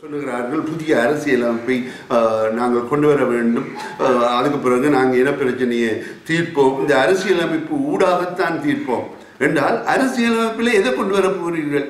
சொல்லுகிறார்கள் புதிய அரசியலமைப்பை அஹ், நாங்கள் கொண்டு வர வேண்டும் அஹ், அதுக்கு பிறகு நாங்கள் இனப்பிரச்சனையை தீர்ப்போம் இந்த அரசியலமைப்பு ஊடாகத்தான் தீர்ப்போம் என்றால் அரசியலமைப்பில் எதை கொண்டு வர போகிறீர்கள்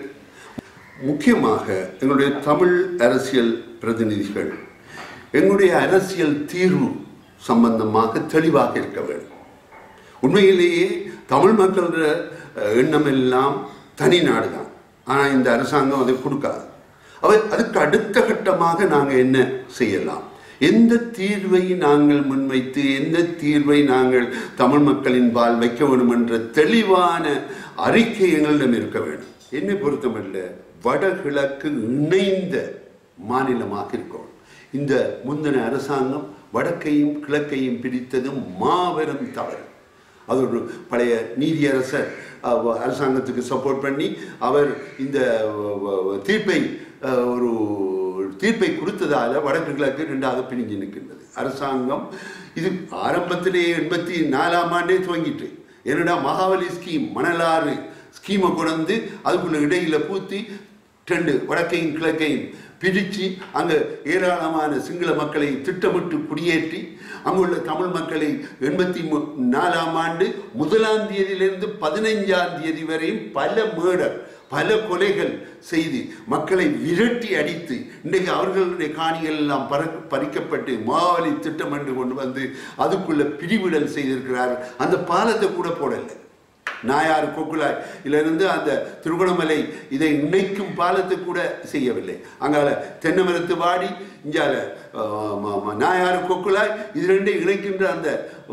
முக்கியமாக எங்களுடைய தமிழ் அரசியல் பிரதிநிதிகள் எங்களுடைய அரசியல் தீர்வு சம்பந்தமாக தெளிவாக இருக்க வேண்டும் உண்மையிலேயே தமிழ் மக்களோட அஹ், எண்ணம் எல்லாம் தனி நாடு தான் ஆனால் இந்த அரசாங்கம் அதை கொடுக்காது அவை அதுக்கு அடுத்த கட்டமாக நாங்கள் என்ன செய்யலாம் எந்த தீர்வை நாங்கள் முன்வைத்து எந்த தீர்வை நாங்கள் தமிழ் மக்களின் பால் வைக்க வேண்டும் என்ற தெளிவான அறிக்கை எங்களிடம் இருக்க வேண்டும் என்னை பொறுத்தமல்ல வடகிழக்கு இணைந்த மாநிலமாக இருக்கணும் இந்த முந்தின அரசாங்கம் வடக்கையும் கிழக்கையும் பிரித்தது மாபெரும் தவறு அது ஒரு பழைய நீதியரசர் அஹ், அரசாங்கத்துக்கு சப்போர்ட் பண்ணி அவர் இந்த அஹ், அஹ், தீர்ப்பை அஹ், ஒரு தீர்ப்பை கொடுத்ததால வடக்கு கிழக்கு ரெண்டாக பிரிஞ்சு நிற்கின்றது அரசாங்கம் இது ஆரம்பத்திலே எண்பத்தி நாலாம் ஆண்டே துவங்கிட்டு என்னடா மகாவலி ஸ்கீம் மணலாறு ஸ்கீமை கொண்டு அதுக்குள்ள இடையில பூத்தி ரெண்டு வடக்கையும் கிழக்கையும் பிரித்து அங்கே ஏராளமான சிங்கள மக்களை திட்டமிட்டு குடியேற்றி அங்குள்ள தமிழ் மக்களை எண்பத்தி மு- நாலாம் ஆண்டு முதலாம் தேதியிலிருந்து பதினைஞ்சாம் தேதி வரையும் பல மேடர் பல கொலைகள் செய்து மக்களை விரட்டி அடித்து இன்றைக்கு அவர்களுடைய காணிகள் எல்லாம் பற பறிக்கப்பட்டு மாவலி திட்டம் என்று கொண்டு வந்து அதுக்குள்ள பிரிவிடல் செய்திருக்கிறார் அந்த பாலத்தை கூட போடலை நாயார் கொக்குலாய் இதிலிருந்து அந்த திருகோணமலை இதை இணைக்கும் பாலத்தை கூட செய்யவில்லை அங்கால தென்னமரத்து வாடி இங்கால அஹ், ம- ம- நாயாறு கொக்குலாய் இது ரெண்டையும் இணைக்கின்ற அந்த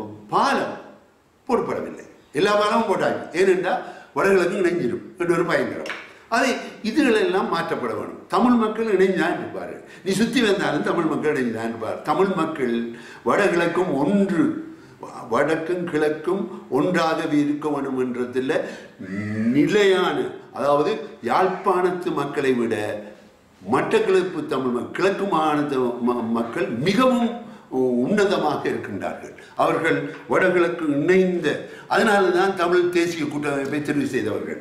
பாலம் போடப்படவில்லை எல்லா பாலமும் போட்டாங்க ஏனென்றால் வடகிழக்கு இணைஞ்சிடும் என்று ஒரு பயங்கரம் அதை இதுகளெல்லாம் மாற்றப்பட வேணும் தமிழ் மக்கள் இணைஞ்சுதான் இருப்பார்கள் நீ சுற்றி வந்தாலும் தமிழ் மக்கள் இணைஞ்சுதான் இருப்பார் தமிழ் மக்கள் வடகிழக்கும் ஒன்று வடக்கும் கிழக்கும் ஒன்றாகவே இருக்க வேண்டும் என்றதில் நிலையான அதாவது யாழ்ப்பாணத்து மக்களை விட மட்டக்களப்பு தமிழ் மக்கள் கிழக்கு மாநில ம- மக்கள் மிகவும் உன்னதமாக இருக்கின்றார்கள் அவர்கள் வடகிழக்கு இணைந்த அதனால தான் தமிழ் தேசிய கூட்டமைப்பை தெரிவு செய்தவர்கள்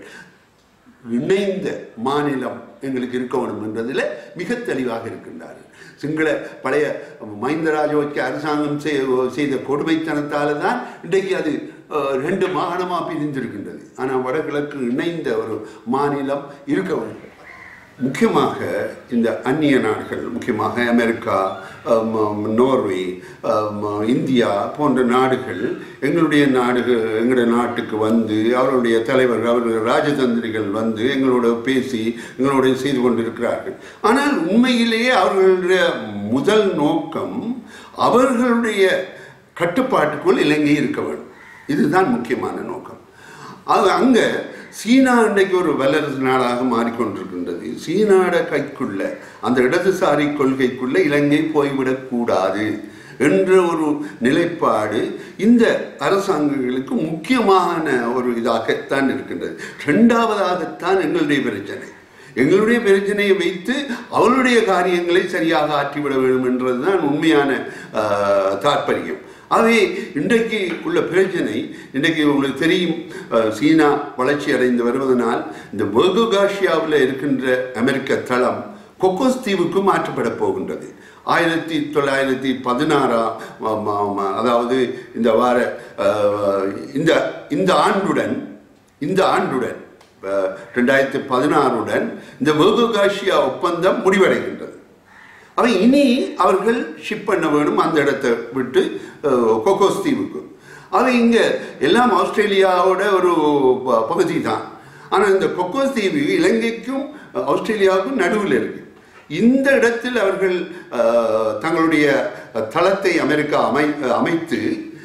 இணைந்த மாநிலம் எங்களுக்கு இருக்க வேண்டும் என்றதில் மிக தெளிவாக இருக்கின்றார்கள் சிங்கள பழைய மஹிந்த ராஜபக்ச அரசாங்கம் செய்- செய்த கொடுமைத்தனத்தால் தான் இன்றைக்கு அது அஹ், ரெண்டு மாகாணமாக பிரிந்திருக்கின்றது ஆனால் வடகிழக்கு இணைந்த ஒரு மாநிலம் இருக்க வேண்டும் முக்கியமாக இந்த அந்நிய நாடுகள் முக்கியமாக அமெரிக்கா அம், அம், நோர்வே அம், இந்தியா போன்ற நாடுகள் எங்களுடைய நாடுகள் எங்களுடைய நாட்டுக்கு வந்து அவர்களுடைய தலைவர்கள் அவர்கள் ராஜதந்திரிகள் வந்து எங்களோட பேசி எங்களோட செய்து கொண்டிருக்கிறார்கள் ஆனால் உண்மையிலேயே அவர்களுடைய முதல் நோக்கம் அவர்களுடைய கட்டுப்பாட்டுக்குள் இலங்கை இருக்க வேண்டும் இதுதான் முக்கியமான நோக்கம் அது அங்கே சீனா இன்றைக்கு ஒரு வல்லரசு நாடாக மாறிக்கொண்டிருக்கின்றது சீனாட கைக்குள்ள அந்த இடதுசாரி கொள்கைக்குள்ள இலங்கை போய்விடக்கூடாது என்ற ஒரு நிலைப்பாடு இந்த அரசாங்கங்களுக்கு முக்கியமான ஒரு இதாகத்தான் இருக்கின்றது ரெண்டாவதாகத்தான் எங்களுடைய பிரச்சனை எங்களுடைய பிரச்சனையை வைத்து அவருடைய காரியங்களை சரியாக ஆற்றிவிட வேண்டும் என்றதுதான் உண்மையான ஆஹ், தாற்பயம் ஆகவே இன்றைக்கு உள்ள பிரச்சனை இன்றைக்கு உங்களுக்கு தெரியும் அஹ், சீனா வளர்ச்சி அடைந்து வருவதனால் இந்த வெகுகாஷியாவில் இருக்கின்ற அமெரிக்க தளம் கொக்கோஸ் தீவுக்கு மாற்றப்பட போகின்றது ஆயிரத்தி தொள்ளாயிரத்தி பதினாறாம் ம- ம- ம- அதாவது இந்த வார அஹ், இந்த இந்த ஆண்டுடன் இந்த ஆண்டுடன் அஹ், ரெண்டாயிரத்தி பதினாறுடன் இந்த வெகுகாஷியா ஒப்பந்தம் முடிவடைகின்றது அவன் இனி அவர்கள் ஷிப் பண்ண வேணும் அந்த இடத்தை விட்டு அஹ், கொக்கோஸ் தீவுக்கு அவன் இங்கே எல்லாம் ஆஸ்திரேலியாவோட ஒரு ப- பகுதி தான் ஆனால் இந்த கொக்கோஸ் தீவு இலங்கைக்கும் அஹ், ஆஸ்திரேலியாவுக்கும் நடுவில் இருக்கு இந்த இடத்தில் அவர்கள் அஹ், தங்களுடைய தளத்தை அமெரிக்கா அமை அமைத்து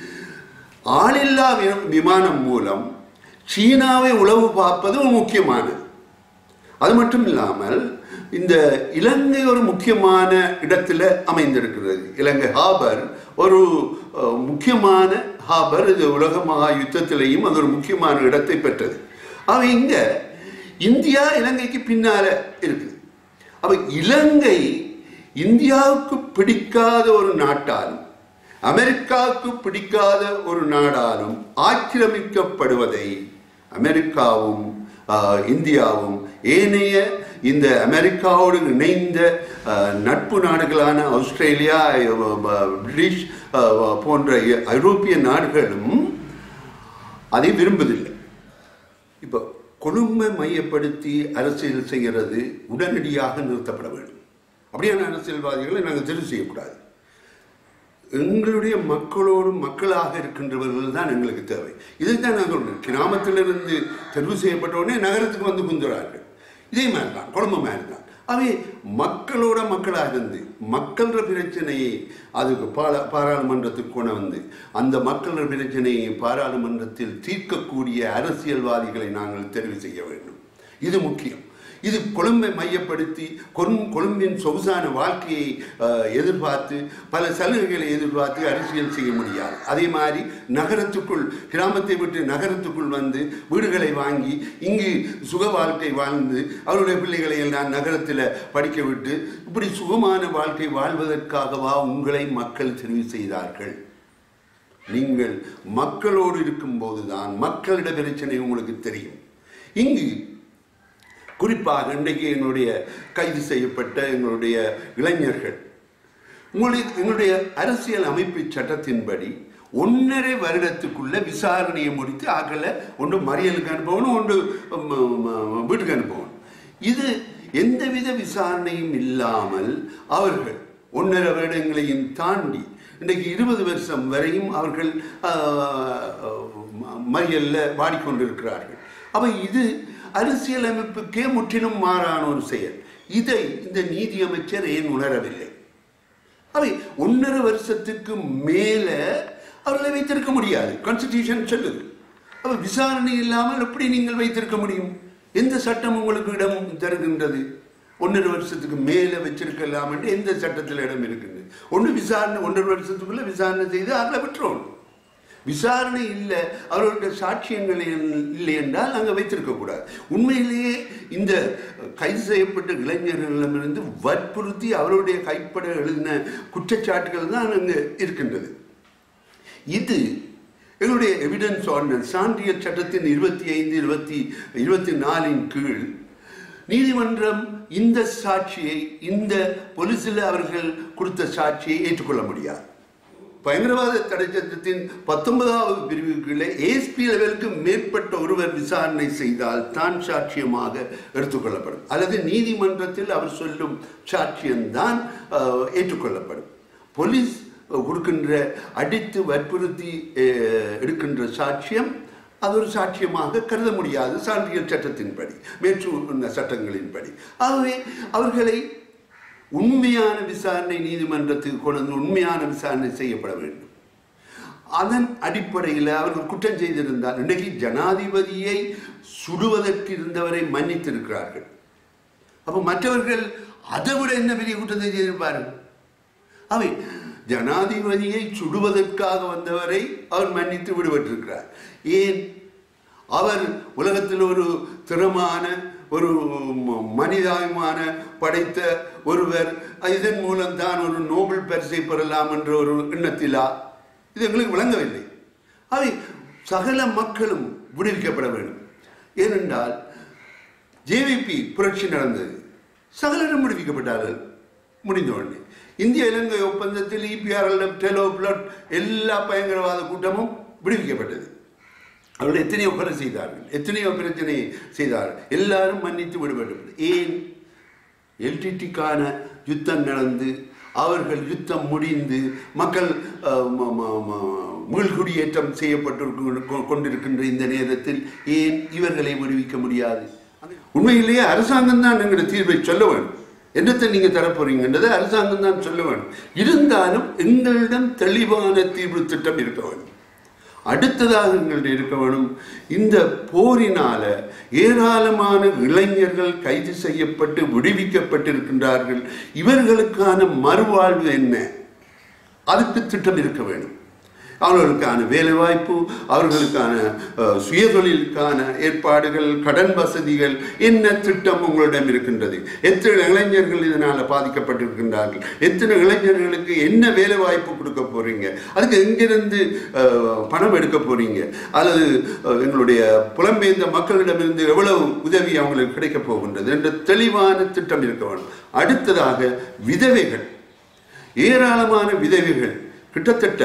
ஆளில்லா வி- விமானம் மூலம் சீனாவை உளவு பார்ப்பது ஒரு முக்கியமானது அது மட்டும் இல்லாமல் இந்த இலங்கை ஒரு முக்கியமான இடத்துல அமைந்திருக்கிறது இலங்கை ஹாபர் ஒரு அஹ், முக்கியமான ஹாபர் இது உலக மகா யுத்தத்திலேயும் அது ஒரு முக்கியமான இடத்தை பெற்றது அவ இங்க இந்தியா இலங்கைக்கு பின்னால இருக்குது அப்ப இலங்கை இந்தியாவுக்கு பிடிக்காத ஒரு நாட்டாலும் அமெரிக்காவுக்கு பிடிக்காத ஒரு நாடாலும் ஆக்கிரமிக்கப்படுவதை அமெரிக்காவும் ஆஹ், இந்தியாவும் ஏனைய இந்த அமெரிக்காவோடு இணைந்த ஆஹ், நட்பு நாடுகளான ஆஸ்திரேலியா அஹ், ப- பிரிட்டிஷ் ஆஹ், போன்ற ஐரோப்பிய நாடுகளும் அதை விரும்புவதில்லை இப்போ கொழும்பை மையப்படுத்தி அரசியல் செய்கிறது உடனடியாக நிறுத்தப்பட வேண்டும் அப்படியான அரசியல்வாதிகளை நாங்கள் தெரிவு செய்யக்கூடாது எங்களுடைய மக்களோடு மக்களாக இருக்கின்றவர்கள் தான் எங்களுக்கு தேவை இதைத்தான் நான் சொல்றேன் கிராமத்திலிருந்து தெரிவு செய்யப்பட்ட உடனே நகரத்துக்கு வந்து குந்துறார்கள் இதே மாதிரி தான் குழம்பு மாதிரி தான் அவை மக்களோட மக்களாக இருந்து மக்கள பிரச்சனையை அதுக்கு பால பாராளுமன்றத்துக்கு கொண்டு வந்து அந்த மக்கள் பிரச்சனையை பாராளுமன்றத்தில் தீர்க்கக்கூடிய அரசியல்வாதிகளை நாங்கள் தெரிவு செய்ய வேண்டும் இது முக்கியம் இது கொழும்பை மையப்படுத்தி கொழும் கொழும்பின் சொகுசான வாழ்க்கையை அஹ், எதிர்பார்த்து பல சலுகைகளை எதிர்பார்த்து அரசியல் செய்ய முடியாது அதே மாதிரி நகரத்துக்குள் கிராமத்தை விட்டு நகரத்துக்குள் வந்து வீடுகளை வாங்கி இங்கு சுக வாழ்க்கை வாழ்ந்து அவருடைய பிள்ளைகளை எல்லாம் நகரத்தில் படிக்க விட்டு இப்படி சுகமான வாழ்க்கை வாழ்வதற்காகவா உங்களை மக்கள் தெரிவு செய்தார்கள் நீங்கள் மக்களோடு இருக்கும்போது தான் மக்களிட பிரச்சனை உங்களுக்கு தெரியும் இங்கு குறிப்பாக இன்றைக்கு எங்களுடைய கைது செய்யப்பட்ட எங்களுடைய இளைஞர்கள் உங்களுடைய எங்களுடைய அரசியல் அமைப்பு சட்டத்தின்படி ஒன்றரை வருடத்துக்குள்ள விசாரணையை முடித்து ஆக்களை ஒன்று மறியலுக்கு அனுப்பணும் ஒன்று ம, ம, வீட்டுக்கு அனுப்பணும் இது எந்தவித விசாரணையும் இல்லாமல் அவர்கள் ஒன்றரை வருடங்களையும் தாண்டி இன்றைக்கு இருபது வருஷம் வரையும் அவர்கள் மறியல்ல வாடிக்கொண்டிருக்கிறார்கள் அப்ப இது அரசியலமைப்புக்கே முற்றிலும் மாறான ஒரு செயல் இதை இந்த நீதி அமைச்சர் ஏன் உணரவில்லை அவை ஒன்றரை வருஷத்துக்கு மேல அவர்களை வைத்திருக்க முடியாது கான்ஸ்டிடியூஷன் சொல்லுது அப்ப விசாரணை இல்லாமல் எப்படி நீங்கள் வைத்திருக்க முடியும் எந்த சட்டம் உங்களுக்கு இடம் தருகின்றது ஒன்றரை வருஷத்துக்கு மேலே வச்சிருக்கலாம் என்று எந்த சட்டத்தில் இடம் இருக்குது ஒன்று விசாரணை ஒன்றரை வருஷத்துக்குள்ள விசாரணை செய்து அதில் விட்டுறணும் விசாரணை இல்லை அவர்களுடைய சாட்சியங்கள் இல்லை என்றால் அங்கே வைத்திருக்க கூடாது உண்மையிலேயே இந்த கைது செய்யப்பட்ட இளைஞர்களிடமிருந்து வற்புறுத்தி அவருடைய கைப்பட எழுதின குற்றச்சாட்டுகள் தான் அங்கே இருக்கின்றது இது எங்களுடைய எவிடன்ஸ் ஆர்டினன்ஸ் சான்றியல் சட்டத்தின் இருபத்தி ஐந்து இருபத்தி இருபத்தி நாலின் கீழ் நீதிமன்றம் இந்த சாட்சியை இந்த போலீஸில் அவர்கள் கொடுத்த சாட்சியை ஏற்றுக்கொள்ள முடியாது பயங்கரவாத தடை சட்டத்தின் பத்தொன்பதாவது பிரிவுகளில் ஏஎஸ்பி லெவலுக்கு மேற்பட்ட ஒருவர் விசாரணை செய்தால் தான் சாட்சியமாக எடுத்துக்கொள்ளப்படும் அல்லது நீதிமன்றத்தில் அவர் சொல்லும் சாட்சியம்தான் அஹ், ஏற்றுக்கொள்ளப்படும் போலீஸ் கொடுக்கின்ற அடித்து வற்புறுத்தி அஹ், எடுக்கின்ற சாட்சியம் அது ஒரு சாட்சியமாக கருத முடியாது சான்றியல் சட்டத்தின்படி மேற்று சட்டங்களின்படி ஆகவே அவர்களை உண்மையான விசாரணை நீதிமன்றத்துக்கு கொண்டு வந்து உண்மையான விசாரணை செய்யப்பட வேண்டும் அதன் அடிப்படையில் அவர்கள் குற்றம் செய்திருந்தால் இன்றைக்கு ஜனாதிபதியை சுடுவதற்கு இருந்தவரை மன்னித்திருக்கிறார்கள் அப்போ மற்றவர்கள் அதை விட என்ன பெரிய குற்றத்தை செய்திருப்பார்கள் அவை ஜனாதிபதியை சுடுவதற்காக வந்தவரை அவர் மன்னித்து விடுபட்டிருக்கிறார் ஏன் அவர் உலகத்தில் ஒரு திறமான ஒரு ம- மனிதாபிமான படைத்த ஒருவர் இதன் மூலம் தான் ஒரு நோபல் பரிசை பெறலாம் என்ற ஒரு எண்ணத்திலா இது எங்களுக்கு விளங்கவில்லை அவை சகல மக்களும் விடுவிக்கப்பட வேண்டும் ஏனென்றால் ஜேவிபி புரட்சி நடந்தது சகலரும் விடுவிக்கப்பட்டார்கள் முடிந்த உடனே இந்திய இலங்கை ஒப்பந்தத்தில் இபிஆர்எல் டெலோ பிளட் எல்லா பயங்கரவாத கூட்டமும் விடுவிக்கப்பட்டது அவர்கள் எத்தனையோ கொலை செய்தார்கள் எத்தனையோ பிரச்சனை செய்தார்கள் எல்லாரும் மன்னித்து விடுபட்டு ஏன் எல்டிடிக்கான யுத்தம் நடந்து அவர்கள் யுத்தம் முடிந்து மக்கள் அஹ், ம- ம- ம- மீள்குடியேற்றம் செய்யப்பட்டு கொண்டிருக்கின்ற இந்த நேரத்தில் ஏன் இவர்களை விடுவிக்க முடியாது உண்மையிலேயே அரசாங்கம் தான் எங்களுடைய தீர்வை சொல்ல வேண்டும் என்னத்தை நீங்க தரப்போறீங்கன்றதை அரசாங்கம் தான் சொல்ல வேண்டும் இருந்தாலும் எங்களிடம் தெளிவான தீர்வு திட்டம் இருக்க வேண்டும் அடுத்ததாக எங்கள்ட்ட இருக்க வேணும் இந்த போரினால ஏராளமான இளைஞர்கள் கைது செய்யப்பட்டு விடுவிக்கப்பட்டிருக்கின்றார்கள் இவர்களுக்கான மறுவாழ்வு என்ன அதுக்கு திட்டம் இருக்க வேண்டும் அவர்களுக்கான வேலைவாய்ப்பு அவர்களுக்கான அஹ், சுயதொழிலுக்கான ஏற்பாடுகள் கடன் வசதிகள் என்ன திட்டம் உங்களிடம் இருக்கின்றது எத்தனை இளைஞர்கள் இதனால் பாதிக்கப்பட்டிருக்கின்றார்கள் எத்தனை இளைஞர்களுக்கு என்ன வேலைவாய்ப்பு கொடுக்க போறீங்க அதுக்கு எங்கிருந்து அஹ், பணம் எடுக்க போறீங்க அல்லது அஹ், எங்களுடைய புலம்பெயர்ந்த மக்களிடமிருந்து எவ்வளவு உதவி அவங்களுக்கு கிடைக்க போகின்றது என்ற தெளிவான திட்டம் இருக்க வேண்டும் அடுத்ததாக விதவைகள் ஏராளமான விதவைகள் கிட்டத்தட்ட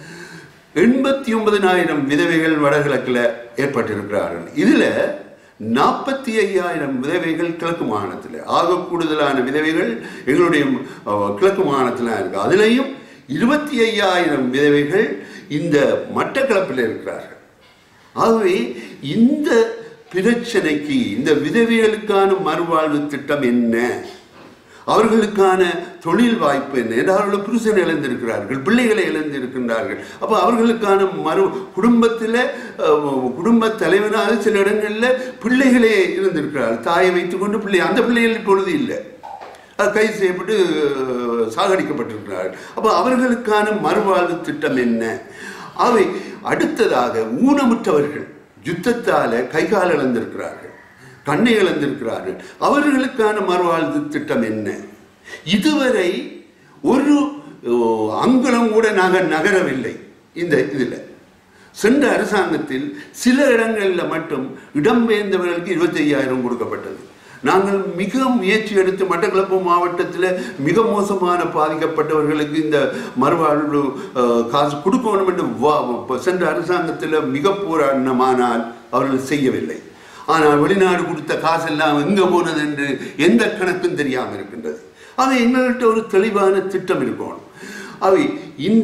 எண்பத்தி ஒன்பதினாயிரம் விதவைகள் வடகிழக்கில் ஏற்பட்டிருக்கிறார்கள் இதில் நாற்பத்தி ஐயாயிரம் விதவைகள் கிழக்கு மாகாணத்தில் ஆக கூடுதலான விதவைகள் எங்களுடைய அஹ், கிழக்கு மாகாணத்தில் இருக்கு அதுலேயும் இருபத்தி ஐயாயிரம் விதவைகள் இந்த மட்டக்களப்பில் இருக்கிறார்கள் ஆகவே இந்த பிரச்சனைக்கு இந்த விதவைகளுக்கான மறுவாழ்வு திட்டம் என்ன அவர்களுக்கான தொழில் வாய்ப்பு என்ன என்று அவர்கள் புருஷனை இழந்திருக்கிறார்கள் பிள்ளைகளை இழந்திருக்கின்றார்கள் அப்போ அவர்களுக்கான மறு குடும்பத்தில் அஹ், குடும்ப தலைவனாக சில இடங்களில் பிள்ளைகளே இருந்திருக்கிறார்கள் தாயை வைத்துக்கொண்டு பிள்ளை அந்த பிள்ளைகள் இப்பொழுது இல்லை அது கைது செய்யப்பட்டு அஹ், சாகடிக்கப்பட்டிருக்கிறார்கள் அப்போ அவர்களுக்கான மறுவாழ்வு திட்டம் என்ன அவை அடுத்ததாக ஊனமுற்றவர்கள் யுத்தத்தால கை கால் இழந்திருக்கிறார்கள் கண்ணை இழந்திருக்கிறார்கள் அவர்களுக்கான மறுவாழ்வு திட்டம் என்ன இதுவரை ஒரு ஓ, அங்குலம் கூட நாங்கள் நகரவில்லை இந்த இதில் சென்ற அரசாங்கத்தில் சில இடங்களில் மட்டும் இடம்பெயர்ந்தவர்களுக்கு இருபத்தையாயிரம் கொடுக்கப்பட்டது நாங்கள் மிக முயற்சி எடுத்து மட்டக்களப்பு மாவட்டத்தில் மிக மோசமான பாதிக்கப்பட்டவர்களுக்கு இந்த மறுவாழ்வு அஹ், காசு கொடுக்கணும் என்று வா- சென்ற அரசாங்கத்தில் மிக போராடினமானால் அவர்கள் செய்யவில்லை ஆனால் வெளிநாடு கொடுத்த காசெல்லாம் எங்கே போனது என்று எந்த கணக்கும் தெரியாமல் இருக்கின்றது அது எங்கள்கிட்ட ஒரு தெளிவான திட்டம் இருக்கணும் அவை இந்த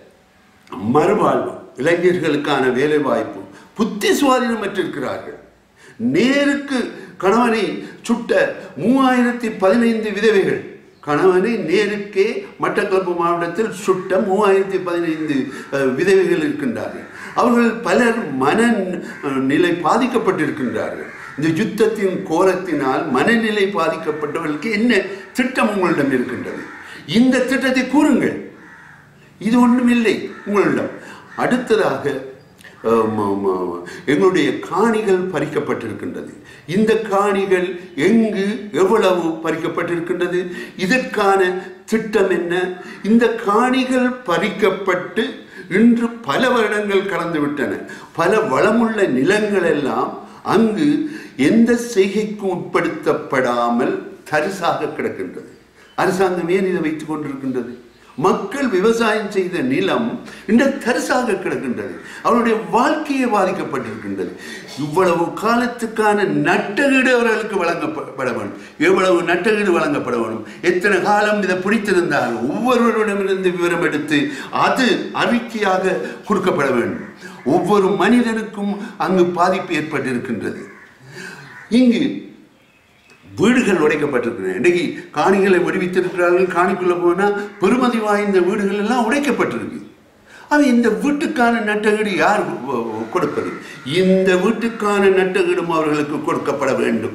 மறுவாழ்வு இளைஞர்களுக்கான வேலை வாய்ப்பு புத்தி சுவாதீனம் பெற்றிருக்கிறார்கள் நேருக்கு கணவனை சுட்ட மூவாயிரத்தி பதினைந்து விதவைகள் கணவனை நேருக்கே மட்டக்களப்பு மாவட்டத்தில் சுட்ட மூவாயிரத்தி பதினைந்து அஹ், விதவைகள் இருக்கின்றார்கள் அவர்கள் பலர் மன அஹ், நிலை பாதிக்கப்பட்டிருக்கின்றார்கள் இந்த யுத்தத்தின் கோரத்தினால் மனநிலை பாதிக்கப்பட்டவர்களுக்கு என்ன திட்டம் உங்களிடம் இருக்கின்றது இந்த திட்டத்தை கூறுங்கள் இது ஒன்றும் இல்லை உங்களிடம் அடுத்ததாக அஹ், ம- ம- எங்களுடைய காணிகள் பறிக்கப்பட்டிருக்கின்றது இந்த காணிகள் எங்கு எவ்வளவு பறிக்கப்பட்டிருக்கின்றது இதற்கான திட்டம் என்ன இந்த காணிகள் பறிக்கப்பட்டு இன்று பல வருடங்கள் கடந்து விட்டன பல வளமுள்ள நிலங்கள் எல்லாம் அங்கு எந்த செய்கைக்கும் உட்படுத்தப்படாமல் தரிசாக கிடக்கின்றது அரசாங்கம் ஏன் இதை வைத்துக் கொண்டிருக்கின்றது மக்கள் விவசாயம் செய்த நிலம் இன்று தரிசாக கிடக்கின்றது அவருடைய வாழ்க்கையை பாதிக்கப்பட்டிருக்கின்றது இவ்வளவு காலத்துக்கான நட்டகீடு அவர்களுக்கு வழங்கப்பட வேண்டும் எவ்வளவு நட்டகீடு வழங்கப்பட வேண்டும் எத்தனை காலம் இதை பிடித்திருந்தால் ஒவ்வொருவரிடமிருந்து விவரம் எடுத்து அது அறிக்கையாக கொடுக்கப்பட வேண்டும் ஒவ்வொரு மனிதனுக்கும் அங்கு பாதிப்பு ஏற்பட்டிருக்கின்றது இங்கு வீடுகள் உடைக்கப்பட்டிருக்கின்றன இன்றைக்கு காணிகளை விடுவித்திருக்கிறார்கள் காணிக்குள்ள போனால் பெருமதி வாய்ந்த வீடுகள் எல்லாம் உடைக்கப்பட்டிருக்கு அது இந்த வீட்டுக்கான நட்டகீடு யார் கொ- கொடுப்பது இந்த வீட்டுக்கான நட்டகீடும் அவர்களுக்கு கொடுக்கப்பட வேண்டும்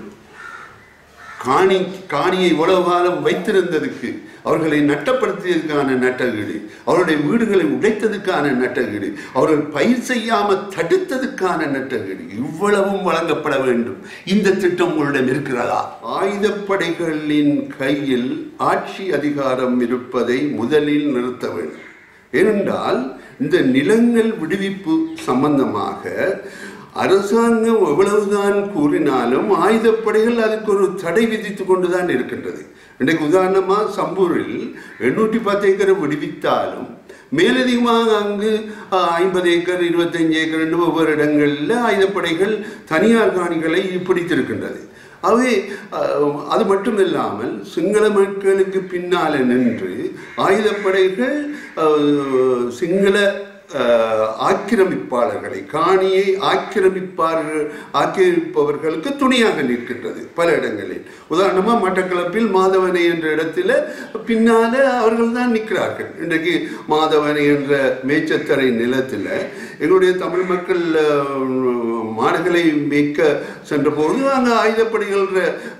காணி காணியை உலக காலம் வைத்திருந்ததுக்கு அவர்களை நட்டப்படுத்தியதுக்கான நட்டகீடு அவருடைய வீடுகளை உடைத்ததுக்கான நட்டகீடு அவர்கள் பயிர் செய்யாமல் தடுத்ததுக்கான நட்டகீடு இவ்வளவும் வழங்கப்பட வேண்டும் இந்த திட்டம் உங்களிடம் இருக்கிறதா ஆயுதப்படைகளின் கையில் ஆட்சி அதிகாரம் இருப்பதை முதலில் நிறுத்த வேண்டும் ஏனென்றால் இந்த நிலங்கள் விடுவிப்பு சம்பந்தமாக அரசாங்கம் எவ்வளவுதான் கூறினாலும் ஆயுதப்படைகள் அதுக்கு ஒரு தடை விதித்து கொண்டுதான் இருக்கின்றது இன்றைக்கு உதாரணமாக சம்பூரில் எண்ணூற்றி பத்து ஏக்கரை விடுவித்தாலும் மேலதிகமாக அங்கு ஆஹ், ஐம்பது ஏக்கர் இருபத்தஞ்சு ஏக்கர் என்று ஒவ்வொரு இடங்களில் ஆயுதப்படைகள் தனியார் காணிகளை பிடித்திருக்கின்றது அவை அஹ், அது மட்டும் இல்லாமல் சிங்கள மக்களுக்கு பின்னால் நின்று ஆயுதப்படைகள் அஹ், சிங்கள அஹ், ஆக்கிரமிப்பாளர்களை காணியை ஆக்கிரமிப்பார்கள் ஆக்கிரமிப்பவர்களுக்கு துணையாக நிற்கின்றது பல இடங்களில் உதாரணமாக மட்டக்களப்பில் மாதவனை என்ற இடத்துல பின்னால அவர்கள் தான் நிற்கிறார்கள் இன்றைக்கு மாதவனை என்ற மேய்ச்சத்தரை நிலத்தில் எங்களுடைய தமிழ் மக்கள் அஹ், மாடுகளை மேய்க்க சென்றபோது அங்கே ஆயுதப்படைகள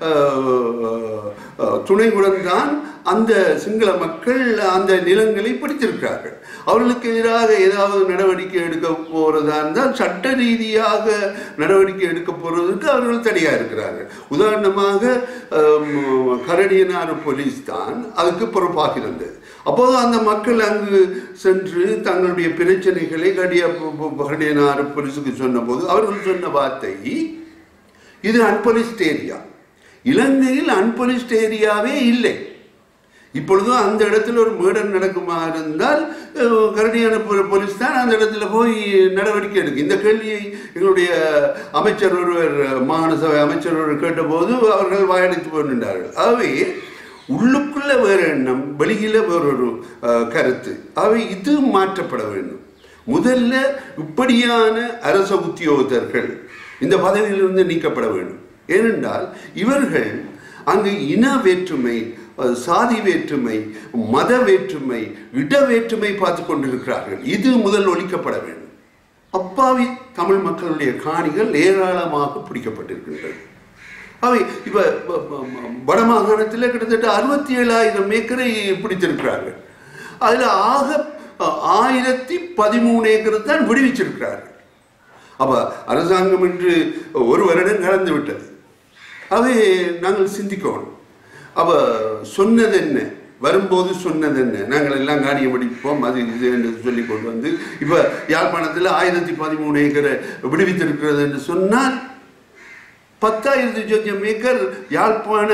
துணையுடன் தான் அந்த சிங்கள மக்கள் அந்த நிலங்களை பிடித்திருக்கிறார்கள் அவர்களுக்கு எதிராக ஏதாவது ஏதாவது நடவடிக்கை எடுக்க போறதா இருந்தால் சட்ட ரீதியாக நடவடிக்கை எடுக்க போறதுக்கு அவர்கள் தனியாக இருக்கிறார்கள் உதாரணமாக ஆம், கரடியனார் போலீஸ் தான் அதுக்கு பொறுப்பாக இருந்தது அப்போது அந்த மக்கள் அங்கு சென்று தங்களுடைய பிரச்சனைகளை கடிய கரடியனார் போலீஸுக்கு சொன்னபோது அவர்கள் சொன்ன வார்த்தை இது அன்பொலிஸ்ட் ஏரியா இலங்கையில் அன்பொலிஸ்ட் ஏரியாவே இல்லை இப்பொழுதும் அந்த இடத்துல ஒரு மேடர் நடக்குமா இருந்தால் அஹ், கரடியான போ- போலீஸ் தான் அந்த இடத்துல போய் நடவடிக்கை எடுக்கும் இந்த கேள்வியை எங்களுடைய அமைச்சர் ஒருவர் மாகாண சபை அமைச்சர் ஒருவர் கேட்டபோது அவர்கள் வாயடித்து போகின்றார்கள் ஆகவே உள்ளுக்குள்ள வேறு எண்ணம் வெளியில வேறொரு அஹ், கருத்து ஆகவே இது மாற்றப்பட வேண்டும் முதல்ல இப்படியான அரச உத்தியோகத்தர்கள் இந்த பதவியிலிருந்து நீக்கப்பட வேண்டும் ஏனென்றால் இவர்கள் அங்கு இன வேற்றுமை அஹ், சாதி வேற்றுமை மத வேற்றுமை இட வேற்றுமை பார்த்து கொண்டிருக்கிறார்கள் இது முதல் ஒழிக்கப்பட வேண்டும் அப்பாவி தமிழ் மக்களுடைய காணிகள் ஏராளமாக பிடிக்கப்பட்டிருக்கின்றது அவை இப்ப ப- ப- ப- வடமாகாணத்தில் கிட்டத்தட்ட அறுபத்தி ஏழாயிரம் ஏக்கரை பிடித்திருக்கிறார்கள் அதுல ஆக அஹ், ஆயிரத்தி பதிமூணு ஏக்கர் தான் விடுவிச்சிருக்கிறார்கள் அப்ப அரசாங்கம் என்று ஒரு வருடம் கடந்து விட்டது அவை நாங்கள் சிந்திக்கணும் அவ சொன்னது என்ன வரும்போது சொன்னது என்ன நாங்கள் எல்லாம் காரியம் படிப்போம் அது இது என்று சொல்லி கொண்டு வந்து இப்போ யாழ்ப்பாணத்தில் ஆயிரத்தி பதிமூணு ஏக்கரை விடுவித்திருக்கிறது என்று சொன்னால் பத்தாயிரத்தி சொச்சம் ஏக்கர் யாழ்ப்பாண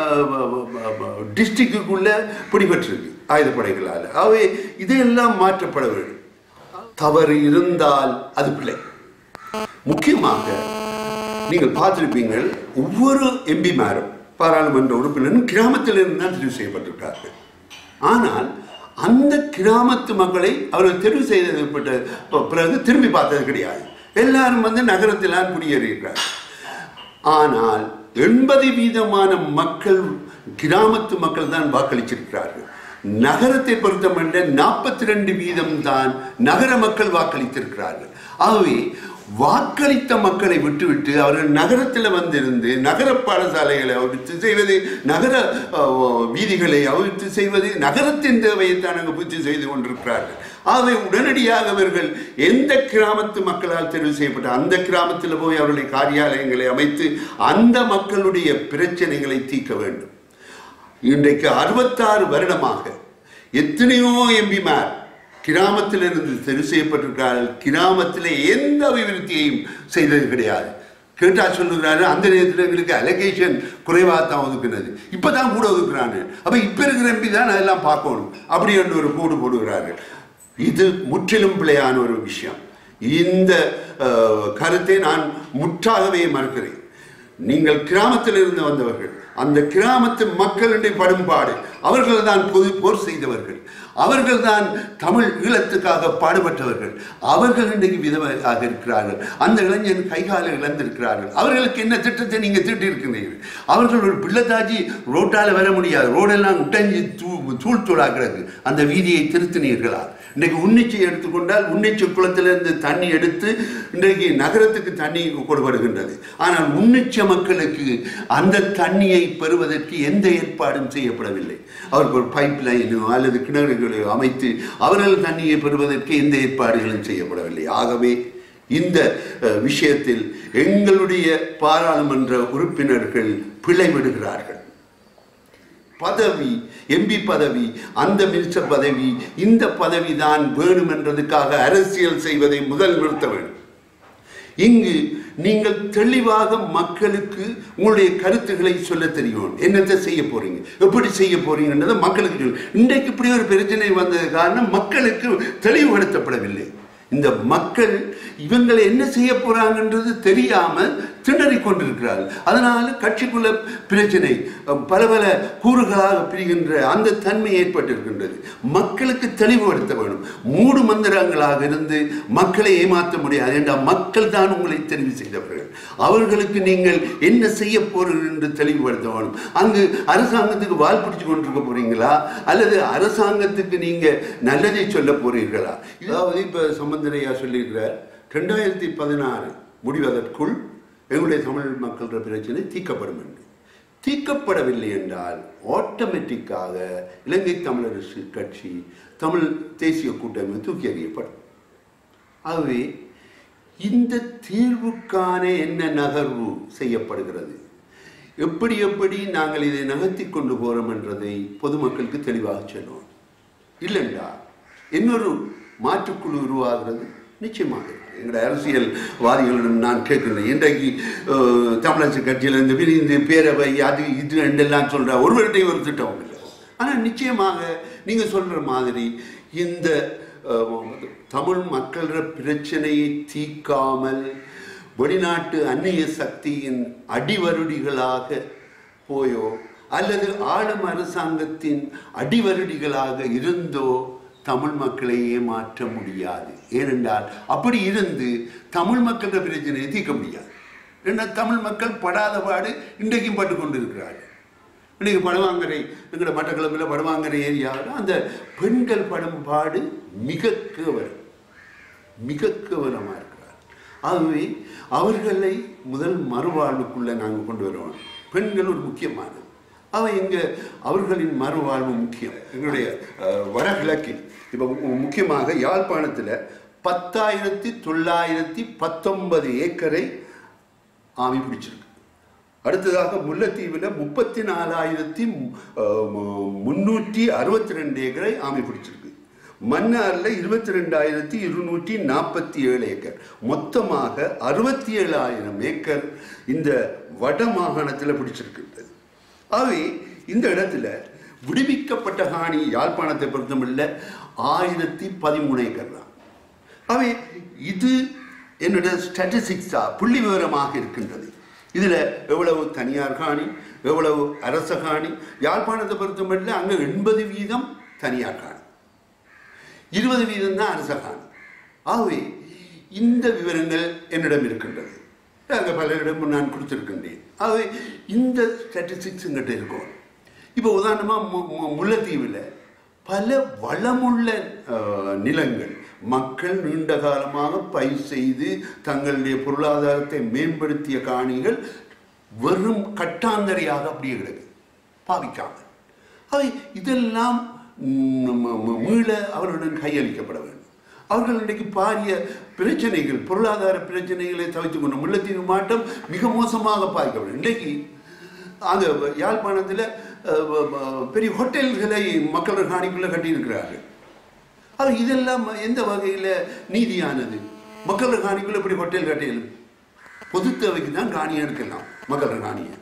டிஸ்ட்ரிக்டுக்குள்ள பிடிபட்டிருக்கு ஆயுதப்படைகளால் ஆகவே இதையெல்லாம் மாற்றப்பட வேண்டும் தவறு இருந்தால் அது பிழை முக்கியமாக நீங்கள் பார்த்திருப்பீங்கள் ஒவ்வொரு எம்பிமாரும் பாராளுமன்ற உறுப்பினரும் கிராமத்திலிருந்து தான் தெரிவு செய்யப்பட்டிருக்கார்கள் ஆனால் அந்த கிராமத்து மக்களை அவர்கள் தெரிவு செய்தப்பட்ட ப- பிறகு திரும்பி பார்த்தது கிடையாது எல்லாரும் வந்து நகரத்திலான் குடியேறியிருக்கிறார்கள் ஆனால் எண்பது வீதமான மக்கள் கிராமத்து மக்கள் தான் வாக்களிச்சிருக்கிறார்கள் நகரத்தை பொறுத்தமட்ட நாற்பத்தி ரெண்டு வீதம் தான் நகர மக்கள் வாக்களித்திருக்கிறார்கள் ஆகவே வாக்களித்த மக்களை விட்டுவிட்டு அவர்கள் நகரத்தில் வந்திருந்து நகர பாடசாலைகளை அவிழ்த்து செய்வது நகர அஹ், வீதிகளை அவிழ்த்து செய்வது நகரத்தின் தேவையைத்தான் அங்கு பூர்த்தி செய்து கொண்டிருக்கிறார்கள் ஆகவே உடனடியாக அவர்கள் எந்த கிராமத்து மக்களால் தெரிவு செய்யப்பட்ட அந்த கிராமத்தில் போய் அவருடைய காரியாலயங்களை அமைத்து அந்த மக்களுடைய பிரச்சனைகளை தீர்க்க வேண்டும் இன்றைக்கு அறுபத்தாறு வருடமாக எத்தனையோ எம்பிமார் கிராமத்திலிருந்து தெரிவு செய்யப்பட்டிருக்கிறார்கள் கிராமத்தில் எந்த அபிவிருத்தியையும் செய்தது கிடையாது கேட்டா சொல்லுகிறாரு அந்த நேரத்தில் எங்களுக்கு அலகேஷன் குறைவாக தான் ஒதுக்குனது இப்போ தான் கூட ஒதுக்குறாங்க அப்போ இப்போ இருக்கிற எம்பி தான் அதெல்லாம் பார்க்கணும் அப்படி என்று ஒரு கூடு போடுகிறார்கள் இது முற்றிலும் பிழையான ஒரு விஷயம் இந்த அஹ், கருத்தை நான் முற்றாகவே மறுக்கிறேன் நீங்கள் கிராமத்தில் இருந்து வந்தவர்கள் அந்த கிராமத்து மக்களுடைய படும்பாடு அவர்கள் தான் பொது போர் செய்தவர்கள் அவர்கள் தான் தமிழ் ஈழத்துக்காக பாடுபட்டவர்கள் அவர்கள் இன்றைக்கு விதவையாக இருக்கிறார்கள் அந்த இளைஞன் கைகால இழந்திருக்கிறார்கள் அவர்களுக்கு என்ன திட்டத்தை நீங்க திட்டி இருக்கிறீர்கள் அவர்கள் ஒரு பிள்ளைத்தாச்சி ரோட்டால வர முடியாது ரோடெல்லாம் உட்டஞ்சி தூ தூள் தூளாகிறது அந்த வீதியை திருத்தினீர்களா இன்றைக்கு உன்னிச்சை எடுத்துக்கொண்டால் உன்னிச்சை குளத்திலிருந்து தண்ணி எடுத்து இன்றைக்கு நகரத்துக்கு தண்ணி கொடுப்படுகின்றது ஆனால் உன்னிச்ச மக்களுக்கு அந்த தண்ணியை பெறுவதற்கு எந்த ஏற்பாடும் செய்யப்படவில்லை அவருக்கு ஒரு பைப் லைனோ அல்லது கிணறுகளோ அமைத்து அவர்கள் தண்ணியை பெறுவதற்கு எந்த ஏற்பாடுகளும் செய்யப்படவில்லை ஆகவே இந்த அஹ், விஷயத்தில் எங்களுடைய பாராளுமன்ற உறுப்பினர்கள் பிழைவிடுகிறார்கள் பதவி எம்பி பதவி அந்த மினிஸ்டர் பதவி இந்த பதவி தான் வேணும் என்றதுக்காக அரசியல் செய்வதை முதல் நிறுத்த வேண்டும் இங்கு நீங்கள் தெளிவாக மக்களுக்கு உங்களுடைய கருத்துக்களை சொல்ல தெரியும் என்னத்தை செய்ய போறீங்க எப்படி செய்ய போறீங்கன்றதை மக்களுக்கு சொல்லு. இன்றைக்கு இப்படி ஒரு பிரச்சனை வந்தது காரணம் மக்களுக்கு தெளிவுபடுத்தப்படவில்லை இந்த மக்கள் இவங்களை என்ன செய்ய போறாங்கன்றது தெரியாமல் திணறிக் கொண்டிருக்கிறார்கள் அதனால கட்சிக்குள்ள பிரச்சனை அஹ், பல பல கூறுகளாக பிரிகின்ற அந்த தன்மை ஏற்பட்டிருக்கின்றது மக்களுக்கு தெளிவுபடுத்த வேண்டும் மூடு மந்திரங்களாக இருந்து மக்களை ஏமாற்ற முடியாது என்றால் மக்கள் தான் உங்களை தெரிவு செய்தவர்கள் அவர்களுக்கு நீங்கள் என்ன செய்ய போறீர்கள் என்று தெளிவுபடுத்த வேண்டும் அங்கு அரசாங்கத்துக்கு வால் பிடிச்சு கொண்டிருக்க போறீங்களா அல்லது அரசாங்கத்துக்கு நீங்க நல்லதை சொல்ல போறீர்களா அதாவது இப்ப சம்பந்தரையா சொல்லியிருக்கிறார் ரெண்டாயிரத்தி பதினாறு முடிவதற்குள் எங்களுடைய தமிழ் மக்களோட பிரச்சனை தீர்க்கப்படும் என்று தீர்க்கப்படவில்லை என்றால் ஆட்டோமேட்டிக்காக இலங்கை தமிழரசு கட்சி தமிழ் தேசிய கூட்டமைப்பு தூக்கி எறியப்படும் ஆகவே இந்த தீர்வுக்கான என்ன நகர்வு செய்யப்படுகிறது எப்படி எப்படி நாங்கள் இதை நகர்த்தி கொண்டு போகிறோம் என்றதை பொதுமக்களுக்கு தெளிவாக சொல்லுவோம் இல்லைண்டா இன்னொரு மாற்றுக்குழு உருவாகிறது நிச்சயமாக எங்களுடைய அரசியல்வாதிகளிடம் நான் கேட்கிறேன் இன்றைக்கு அஹ், தமிழரசு கட்சியில் இந்த விரிந்து பேரவை அது இது என்றெல்லாம் சொல்ற ஒருவருடைய ஒரு திட்டம் இல்லை ஆனால் நிச்சயமாக நீங்கள் சொல்ற மாதிரி இந்த அஹ், தமிழ் மக்கள பிரச்சனையை தீர்க்காமல் வெளிநாட்டு அந்நிய சக்தியின் அடிவருடிகளாக போயோ அல்லது ஆளும் அரசாங்கத்தின் அடிவருடிகளாக இருந்தோ தமிழ் மக்களையே மாற்ற முடியாது ஏனென்றால் அப்படி இருந்து தமிழ் மக்கள பிரச்சனையை தீர்க்க முடியாது ஏன்னா தமிழ் மக்கள் படாத பாடு இன்றைக்கும் பட்டு கொண்டிருக்கிறார்கள் இன்றைக்கு படவாங்கரை எங்களோட மட்டக்களப்பில் படவாங்கரை ஏரியாவில் அந்த பெண்கள் படும் பாடு மிக கேவலம் மிக கேவலமாக இருக்கிறார் ஆகவே அவர்களை முதல் மறுவாழ்வுக்குள்ளே நாங்கள் கொண்டு வருவோம் பெண்கள் ஒரு முக்கியமானது அவை எங்க அவர்களின் மறுவாழ்வு முக்கியம் எங்களுடைய அஹ், வடகிழக்கில் இப்போ முக்கியமாக யாழ்ப்பாணத்தில் பத்தாயிரத்தி தொள்ளாயிரத்தி பத்தொன்பது ஏக்கரை ஆமி பிடிச்சிருக்கு அடுத்ததாக முல்லைத்தீவில் முப்பத்தி நாலாயிரத்தி முன்னூற்றி அறுபத்தி ரெண்டு ஏக்கரை ஆமி பிடிச்சிருக்கு மன்னாரில் இருபத்தி ரெண்டாயிரத்தி இருநூற்றி நாற்பத்தி ஏழு ஏக்கர் மொத்தமாக அறுபத்தி ஏழாயிரம் ஏக்கர் இந்த வட மாகாணத்தில் பிடிச்சிருக்கின்றது ஆகவே இந்த இடத்துல விடுவிக்கப்பட்ட காணி யாழ்ப்பாணத்தை பொறுத்தமில்ல ஆயிரத்தி பதிமூணு ஏக்கர் தான் அவை இது என்னோட ஸ்டாட்டிஸ்டிக்ஸா புள்ளி விவரமாக இருக்கின்றது இதில் எவ்வளவு தனியார் காணி எவ்வளவு அரச காணி யாழ்ப்பாணத்தை பொறுத்தமட்டில் அங்கே எண்பது வீதம் தனியார் காணி இருபது வீதம் தான் அரச காணி ஆகவே இந்த விவரங்கள் என்னிடம் இருக்கின்றது அங்கே பலரிடம் நான் கொடுத்துருக்கின்றேன் ஆகவே இந்த ஸ்டாட்டிஸ்டிக்ஸ் எங்கிட்ட இருக்கும் இப்போ உதாரணமாக முல்லைத்தீவில் பல வளமுள்ள அஹ், நிலங்கள் மக்கள் நீண்ட காலமாக பயிர் செய்து தங்களுடைய பொருளாதாரத்தை மேம்படுத்திய காணிகள் வெறும் கட்டாந்தரையாக அப்படியே கிடக்கு பாவிக்காமல் அவை இதெல்லாம் ம், ம- ம- மீள அவர்களுடன் கையளிக்கப்பட வேண்டும் அவர்கள் இன்றைக்கு பாரிய பிரச்சனைகள் பொருளாதார பிரச்சனைகளை தவித்துக் கொண்டு முல்லைத்தீவு மாவட்டம் மிக மோசமாக பாதிக்கப்படும் இன்றைக்கு அங்கே யாழ்ப்பாணத்தில் அஹ், வ- வ- பெரிய ஹோட்டல்களை மக்கள் காணிக்குள்ளே கட்டியிருக்கிறார்கள் அது இதெல்லாம் எந்த வகையில் நீதியானது மக்கள் காணிக்குள்ளே இப்படி ஹோட்டல் கட்டியலும் பொது தேவைக்கு தான் காணி எடுக்கலாம் மக்கள் காணியை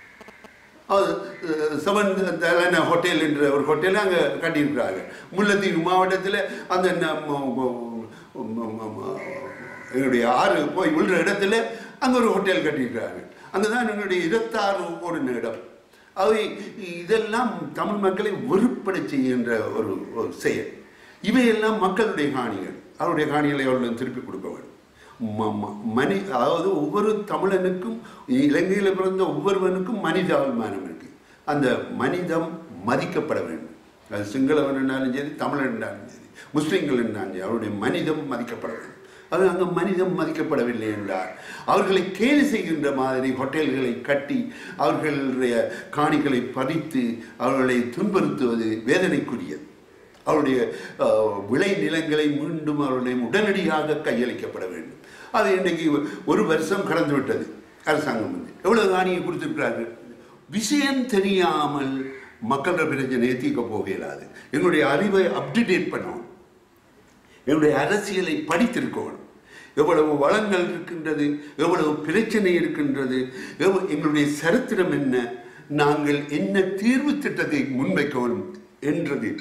அது அஹ், செவன் தலைன ஹோட்டல் என்ற ஒரு ஹோட்டல் அங்கே கட்டியிருக்கிறாங்க முல்லைத்தீவு மாவட்டத்தில் அந்த ந- ம- ம- ம- ம- ம- எங்களுடைய ஆறு போய் விழுற இடத்துல அங்கே ஒரு ஹோட்டல் கட்டியிருக்கிறாங்க அங்கே தான் எங்களுடைய இருபத்தாறு ஒரு இடம் அவை இதெல்லாம் தமிழ் மக்களை வெறுப்பட செய்கின்ற ஒரு ஒரு செயல் இவையெல்லாம் மக்களுடைய காணிகள் அவருடைய காணிகளை அவர்களும் திருப்பி கொடுக்க வேண்டும் ம- ம- மனி அதாவது ஒவ்வொரு தமிழனுக்கும் இலங்கையில் பிறந்த ஒவ்வொருவனுக்கும் மனிதாபிமானம் இருக்கு அந்த மனிதம் மதிக்கப்பட வேண்டும் அது சிங்களவன் என்றாலும் சரி தமிழன் என்றாலும் சரி முஸ்லீம்கள் என்றாலும் சரி அவருடைய மனிதம் மதிக்கப்பட வேண்டும் அது அங்கே மனிதம் மதிக்கப்படவில்லை என்றார் அவர்களை கேலி செய்கின்ற மாதிரி ஹோட்டல்களை கட்டி அவர்களுடைய காணிகளை பறித்து அவர்களை துன்புறுத்துவது வேதனைக்குரியது அவருடைய அஹ், விளை நிலங்களை மீண்டும் அவருடைய உடனடியாக கையளிக்கப்பட வேண்டும் அது இன்றைக்கு ஒரு வருஷம் கடந்து விட்டது அரசாங்கம் வந்து எவ்வளவு காணியை கொடுத்திருக்கிறார்கள் விஷயம் தெரியாமல் மக்களோட பிரச்சனையை தீர்க்க போக இயலாது எங்களுடைய அறிவை அப்டேட் பண்ணணும் என்னுடைய அரசியலை படித்திருக்கணும் எவ்வளவு வளங்கள் இருக்கின்றது எவ்வளவு பிரச்சனை இருக்கின்றது எவ்வ- எங்களுடைய சரித்திரம் என்ன நாங்கள் என்ன தீர்வு திட்டத்தை முன்வைக்கணும் என்றது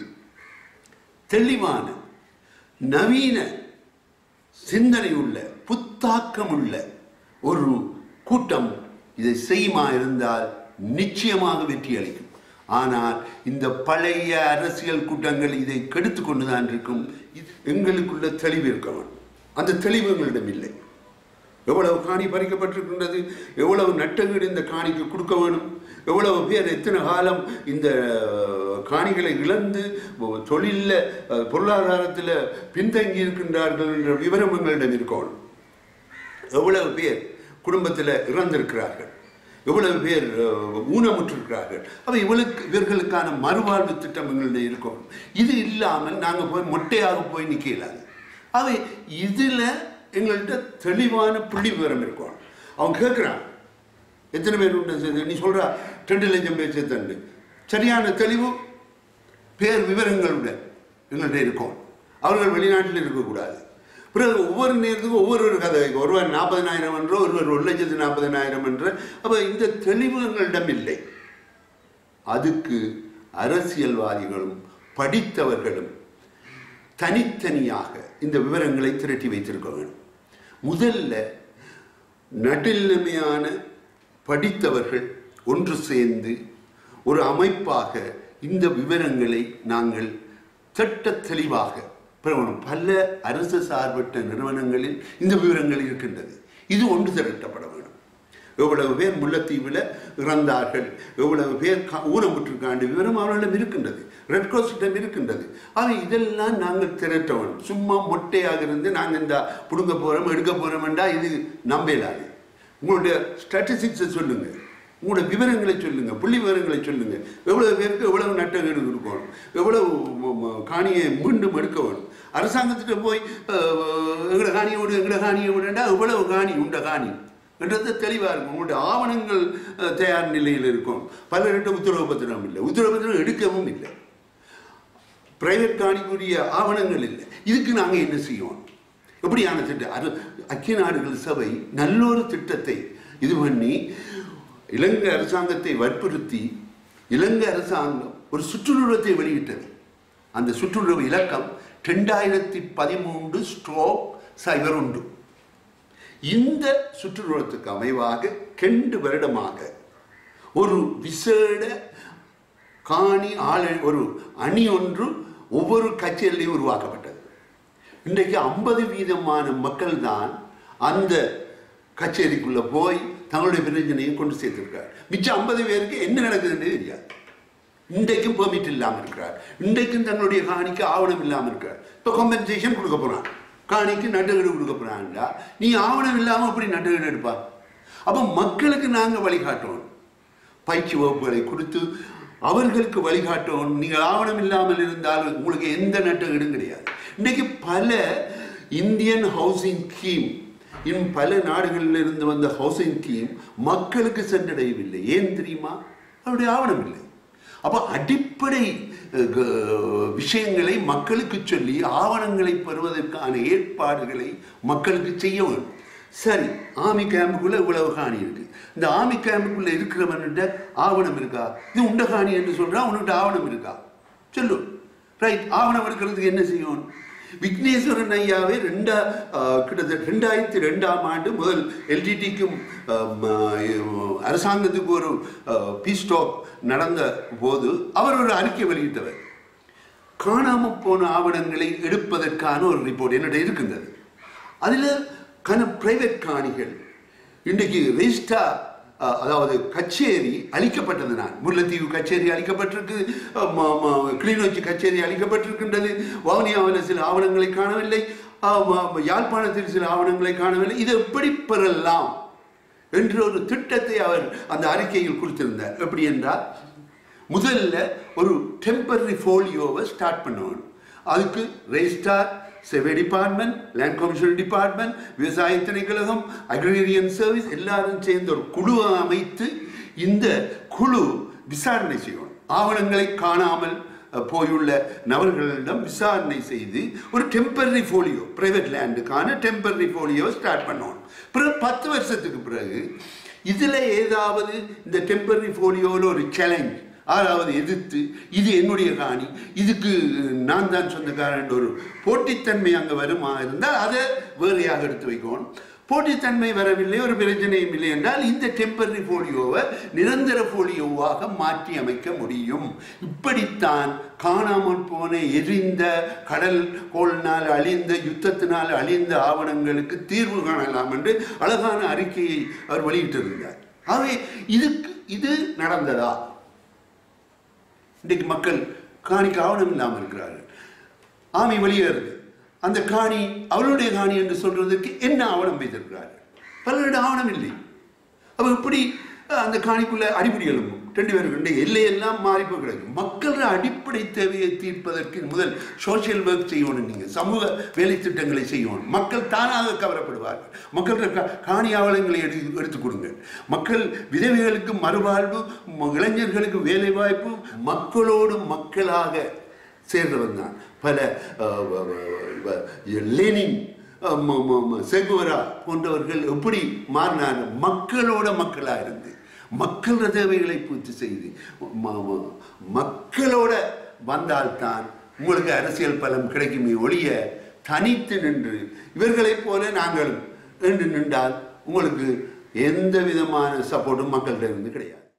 தெளிவான நவீன சிந்தனை உள்ள புத்தாக்கம் உள்ள ஒரு கூட்டம் இதை செய்யுமா இருந்தால் நிச்சயமாக வெற்றி அளிக்கும் ஆனால் இந்த பழைய அரசியல் கூட்டங்கள் இதை கெடுத்து கொண்டுதான் இருக்கும் இது எங்களுக்குள்ள தெளிவு இருக்க வேண்டும் அந்த தெளிவு எங்களிடம் இல்லை எவ்வளவு காணி பறிக்கப்பட்டிருக்கின்றது எவ்வளவு நட்டங்கீடு இந்த காணிக்கு கொடுக்க வேணும் எவ்வளவு பேர் எத்தனை காலம் இந்த காணிகளை இழந்து தொழிலில் பொருளாதாரத்தில் பின்தங்கி இருக்கின்றார்கள் என்ற விவரம் எங்களிடம் இருக்கணும் எவ்வளவு பேர் குடும்பத்தில் இறந்திருக்கிறார்கள் எவ்வளவு பேர் அஹ், ஊனமுற்றிருக்கிறார்கள் அப்ப இவளுக்கு இவர்களுக்கான மறுவாழ்வு திட்டம் எங்களிடம் இருக்கும் இது இல்லாமல் நாங்கள் போய் மொட்டையாக போய் நிற்க இயலாது அவை இதில் எங்கள்கிட்ட தெளிவான புள்ளி விவரம் இருக்கும் அவன் கேட்குறான் எத்தனை பேர் உண்டு சேர்ந்து? நீ சொல்கிறா ரெண்டு லட்சம் பேர் சேர்த்தண்டு சரியான தெளிவு பேர் விவரங்களுடன் எங்கள்கிட்ட இருக்கும் அவர்கள் வெளிநாட்டில் இருக்கக்கூடாது பிறகு ஒவ்வொரு நேரத்துக்கும் ஒவ்வொரு ஒரு கதை வைக்கும். ஒருவர் நாற்பதனாயிரம் என்ற ஒருவர் ஒரு லட்சத்து நாற்பதனாயிரம் என்ற அப்போ இந்த தெளிவு எங்களிடம் இல்லை அதுக்கு அரசியல்வாதிகளும் படித்தவர்களும் தனித்தனியாக இந்த விவரங்களை திரட்டி வைத்திருக்க வேண்டும் முதல்ல நடுநிலைமையான படித்தவர்கள் ஒன்று சேர்ந்து ஒரு அமைப்பாக இந்த விவரங்களை நாங்கள் திட்ட தெளிவாக பெறணும் பல அரசு சார்பற்ற நிறுவனங்களில் இந்த விவரங்கள் இருக்கின்றது இது ஒன்று திரட்டப்பட வேண்டும் எவ்வளவு பேர் முல்லைத்தீவில் இறந்தார்கள் எவ்வளவு பேர் கா- ஊனமுற்றிருக்காண்டு விவரம் அவர்களிடம் இருக்கின்றது ரெட் கிராஸிடம் இருக்கின்றது ஆக இதெல்லாம் நாங்கள் திரட்ட வேண்டும் சும்மா மொட்டையாக இருந்து நாங்கள் இந்த பிடுங்க போகிறோம் எடுக்க போகிறோம்டா இது நம்பலாது உங்களுடைய ஸ்டாட்டிஸ்டிக்ஸை சொல்லுங்க உங்களுடைய விவரங்களை சொல்லுங்க புள்ளி விவரங்களை சொல்லுங்க எவ்வளவு பேருக்கு எவ்வளவு நட்டகேடு கொடுக்கணும் எவ்வளவு ம- ம- காணியை மீண்டும் எடுக்க வேணும் அரசாங்கத்திட்ட போய் அஹ், எங்களை காணியை விடு எங்களை காணியை விடுண்டா எவ்வளவு காணி உண்ட காணி என்றது தெளிவாக இருக்கும் உங்களுடைய ஆவணங்கள் அஹ், தயார் நிலையில் இருக்கும் பலர்கிட்ட உத்தரவு பத்திரம் இல்லை உத்தரவு பத்திரம் எடுக்கவும் இல்லை பிரைவேட் காணிக்குரிய ஆவணங்கள் இல்லை இதுக்கு நாங்கள் என்ன செய்வோம் எப்படியான திட்டம் அது ஐக்கிய நாடுகள் சபை நல்லொரு திட்டத்தை இது பண்ணி இலங்கை அரசாங்கத்தை வற்புறுத்தி இலங்கை அரசாங்கம் ஒரு சுற்றுலாத்தை வெளியிட்டது அந்த சுற்றுலா இலக்கம் ரெண்டாயிரத்தி பதிமூன்று ஸ்ட்ரோக் சைபர் உண்டு இந்த சுற்றுலாத்துக்கு அமைவாக ரெண்டு வருடமாக ஒரு விசேட காணி ஆள ஒரு அணி ஒன்று ஒவ்வொரு கட்சியிலையும் உருவாக்கப்பட்டது இன்றைக்கு ஐம்பது வீதமான மக்கள் தான் அந்த கச்சேரிக்குள்ள போய் தங்களுடைய பிரச்சனையை கொண்டு சேர்த்திருக்கார் மிச்சம் ஐம்பது பேருக்கு என்ன நடக்குதுன்னு தெரியாது இன்றைக்கும் பெர்மிட் இல்லாமல் இருக்கிறார் இன்றைக்கும் தங்களுடைய காணிக்கு ஆவணம் இல்லாமல் இருக்கிறார் இப்போ காம்பன்சேஷன் கொடுக்க போறான் காணிக்கு நட்டுக்கீடு கொடுக்க போறான்டா நீ ஆவணம் இல்லாமல் அப்படி நட்டுக்கீடு எடுப்பா அப்போ மக்களுக்கு நாங்கள் வழிகாட்டணும் பயிற்சி வகுப்புகளை கொடுத்து அவர்களுக்கு வழிகாட்டணும் நீங்கள் ஆவணம் இல்லாமல் இருந்தால் உங்களுக்கு எந்த நட்டகீடும் கிடையாது இன்னைக்கு பல இந்தியன் ஹவுசிங் ஸ்கீம் இன்னும் பல நாடுகளில் இருந்து வந்த ஹவுசிங் ஸ்கீம் மக்களுக்கு சென்றடையவில்லை ஏன் தெரியுமா அவருடைய ஆவணம் இல்லை அப்போ அடிப்படை அஹ், க- விஷயங்களை மக்களுக்கு சொல்லி ஆவணங்களை பெறுவதற்கான ஏற்பாடுகளை மக்களுக்கு செய்ய வேண்டும் சரி ஆமி கேம்புக்குள்ள இவ்வளவு காணி இருக்கு இந்த ஆமி கேம்புக்குள்ள இருக்கிறவன்கிட்ட ஆவணம் இருக்கா இது உண்ட காணி என்று சொல்றா உன்கிட்ட ஆவணம் இருக்கா சொல்லு ரைட் ஆவணம் எடுக்கிறதுக்கு என்ன செய்யணும் விக்னேஸ்வரன் ஐயாவே ரெண்டா ஆஹ், கிட்டத்தட்ட ரெண்டாயிரத்தி ரெண்டாம் ஆண்டு முதல் எல்டிடிக்கும் அரசாங்கத்துக்கு ஒரு பீஸ் டாக் நடந்த போது அவர் ஒரு அறிக்கை வெளியிட்டவர் காணாம போன ஆவணங்களை எடுப்பதற்கான ஒரு ரிப்போர்ட் என்னிட இருக்கின்றது அதில் கன பிரைவேட் காணிகள் இன்றைக்கு ரெஜிஸ்டா அதாவது கச்சேரி அழிக்கப்பட்டது நான் முல்லைத்தீவு கச்சேரி அழிக்கப்பட்டிருக்கு அஹ், ம- ம- கிளிநொச்சி கச்சேரி அழிக்கப்பட்டிருக்கின்றது வவுனியாவில் சில ஆவணங்களை காணவில்லை அஹ், ம- யாழ்ப்பாணத்தில் சில ஆவணங்களை காணவில்லை இது எப்படி பெறலாம் என்ற ஒரு திட்டத்தை அவர் அந்த அறிக்கையில் கொடுத்திருந்தார் எப்படி என்றால் முதல்ல ஒரு டெம்பரரி ஃபோலியோவை ஸ்டார்ட் பண்ணணும் அதுக்கு ரெஜிஸ்டார் செவே டிபார்ட்மெண்ட் லேண்ட் கமிஷன் டிபார்ட்மெண்ட் விவசாய திணைக்கழகம் அக்ரேரியன் சர்வீஸ் எல்லாரும் சேர்ந்து ஒரு குழுவை அமைத்து இந்த குழு விசாரணை செய்யணும் ஆவணங்களை காணாமல் அஹ், போயுள்ள நபர்களிடம் விசாரணை செய்து ஒரு டெம்பரரி ஃபோலியோ பிரைவேட் லேண்டுக்கான டெம்பரரி ஃபோலியோவை ஸ்டார்ட் பண்ணணும் பிறகு பத்து வருஷத்துக்கு பிறகு இதில் ஏதாவது இந்த டெம்பரரி ஃபோலியோவில் ஒரு சேலஞ்ச் ஆறாவது எதிர்த்து இது என்னுடைய காணி இதுக்கு நான் தான் சொந்தக்காரன் ஒரு போட்டித்தன்மை அங்கே வருமா இருந்தால் அதை வேறையாக எடுத்து வைக்கணும் போட்டித்தன்மை வரவில்லை ஒரு பிரச்சனையும் இல்லை என்றால் இந்த டெம்பரரி போலியோவை நிரந்தர போலியோவாக மாற்றி அமைக்க முடியும் இப்படித்தான் காணாமல் போன எரிந்த கடல் கோள்னால் அழிந்த யுத்தத்தினால் அழிந்த ஆவணங்களுக்கு தீர்வு காணலாம் என்று அழகான அறிக்கையை அவர் வெளியிட்டிருந்தார் ஆகவே இதுக்கு இது நடந்ததா இன்றைக்கு மக்கள் காணிக்கு ஆவணம் இல்லாமல் இருக்கிறார்கள் ஆமி வெளியேறுது அந்த காணி அவளுடைய காணி என்று சொல்றதுக்கு என்ன ஆவணம் வைத்திருக்கிறார்கள் பலரிடம் ஆவணம் இல்லை அப்ப இப்படி அஹ், அந்த காணிக்குள்ள அடிப்படை எழும்பும் ரெண்டு பேருக்கு எல்லையெல்லாம் மாறி போய் கிடக்கும் மக்களோட அடிப்படை தேவையை தீர்ப்பதற்கு முதல் சோஷியல் ஒர்க் செய்யணும் நீங்கள் சமூக வேலை திட்டங்களை செய்யணும் மக்கள் தானாக கவரப்படுவார்கள் மக்களோட கா- காணி ஆவணங்களை எடுத்து எடுத்துக் கொடுங்க மக்கள் விதவைகளுக்கு மறுவாழ்வு ம- இளைஞர்களுக்கு வேலை வாய்ப்பு மக்களோடு மக்களாக சேர்ந்தவன் தான் பல அஹ், வ- வ- வ- லெனின் அஹ், ம- ம- ம- செகுவரா போன்றவர்கள் எப்படி மாறினாங்க மக்களோட மக்களா இருந்து மக்களோட தேவைகளை பூர்த்தி செய்து ம- ம- மக்களோட வந்தால்தான் உங்களுக்கு அரசியல் பலம் கிடைக்குமே ஒழிய தனித்து நின்று இவர்களைப் போல நாங்கள் என்று நின்றால் உங்களுக்கு எந்த விதமான சப்போர்ட்டும் மக்கள்கிட்ட இருந்து கிடையாது